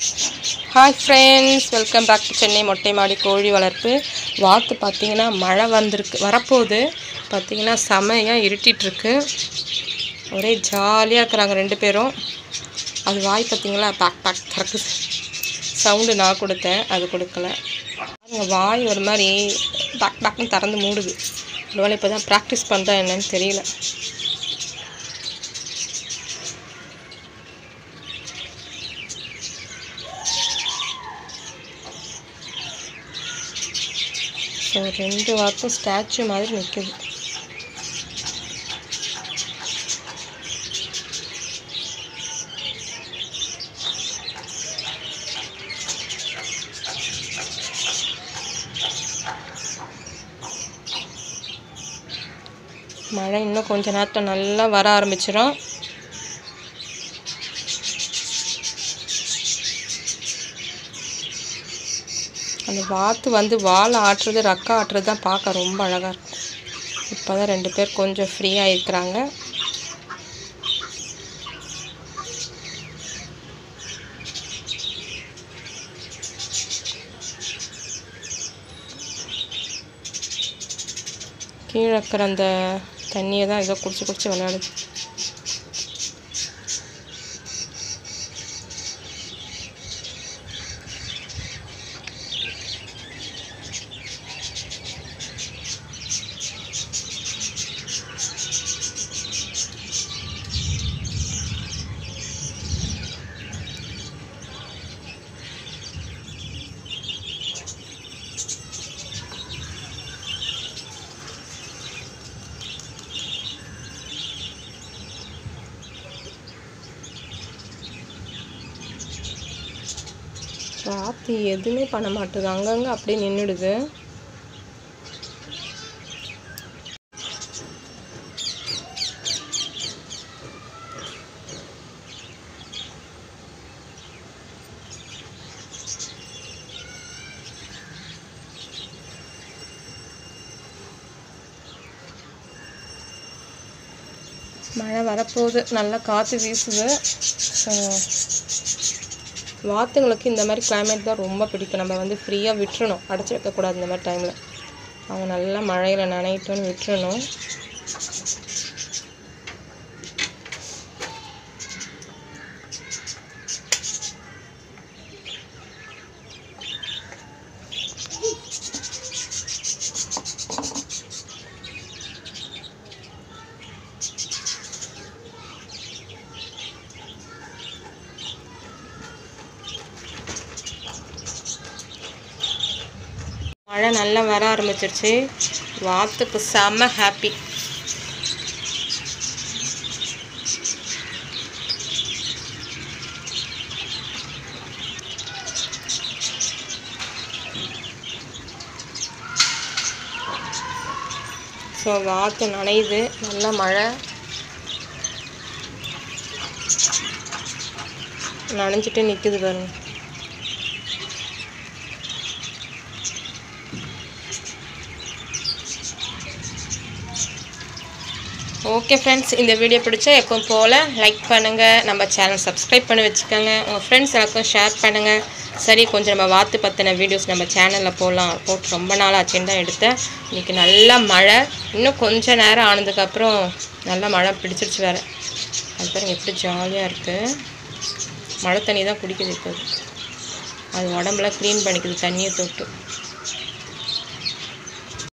hi friends welcome back to Chennai மொட்டை மாடி கோழி வளர்ப்பு வாத்து பார்த்தீங்கன்னா மழை வந்திருக்கு வரப்போகுது பார்த்தீங்கன்னா செமையாக இருட்டிகிட்ருக்கு ஒரே ஜாலியாக இருக்கிறாங்க ரெண்டு பேரும் அது வாய் பார்த்தீங்களா பேக் பேக் திறக்குது சவுண்டு நான் கொடுத்தேன் அது கொடுக்கல பாருங்க வாய் ஒரு மாதிரி பேக் பேக்னு திறந்து மூடுது ஒருவேளை இப்போ தான் ப்ராக்டிஸ் பண்ணுறா என்னன்னு தெரியல ஸோ ரெண்டு வார்ப்பும் ஸ்டாச்சு மாதிரி நிற்குது மழை இன்னும் கொஞ்ச நேரத்தில் நல்லா வர ஆரம்பிச்சிடும் அந்த வாத்து வந்து வாழை ஆட்டுறது ரக்கா ஆட்டுறது தான் பார்க்க ரொம்ப அழகாக இருக்கும் இப்போ தான் ரெண்டு பேர் கொஞ்சம் ஃப்ரீயாக இருக்கிறாங்க கீழே இருக்கிற அந்த தண்ணியை தான் ஏதோ குடிச்சு குடிச்சு விளையாடுது வாத்து எதுவுமே பண்ண மாட்டுது அங்கங்கே அப்படியே நின்றுடுது மழை வரப்போகுது நல்லா காற்று வீசுது ஸோ வாத்துங்களுக்கு இந்த மாதிரி கிளைமேட் தான் ரொம்ப பிடிக்கும் நம்ம வந்து ஃப்ரீயாக விட்டுறணும் அடைச்சி வைக்கக்கூடாது இந்த மாதிரி டைமில் அவங்க நல்லா மழையில் நனையிட்டோன்னு விட்டுறணும் மழை நல்லா வர ஆரம்பிச்சிருச்சு வாத்துக்கு செம்ம ஹாப்பி ஸோ வாத்து நனையுது நல்ல மழை நனைஞ்சிட்டு நிற்குது பாருங்க ஓகே ஃப்ரெண்ட்ஸ் இந்த வீடியோ பிடிச்சா எப்பவும் போல் லைக் பண்ணுங்கள் நம்ம சேனல் சப்ஸ்கிரைப் பண்ணி வச்சுக்கோங்க உங்கள் ஃப்ரெண்ட்ஸ் எல்லாருக்கும் ஷேர் பண்ணுங்கள் சரி கொஞ்சம் நம்ம வாத்து பற்றின வீடியோஸ் நம்ம சேனலில் போடலாம் போட்டு ரொம்ப நாள் ஆச்சுன்னு தான் எடுத்தேன் இன்றைக்கி நல்லா மழை இன்னும் கொஞ்சம் நேரம் ஆனதுக்கப்புறம் நல்லா மழை பிடிச்சிருச்சு வேறு அது பாருங்க எப்படி ஜாலியாக இருக்குது மழை தண்ணி தான் குடிக்குது இப்போ அது உடம்புலாம் க்ளீன் பண்ணிக்குது தண்ணியை தொட்டு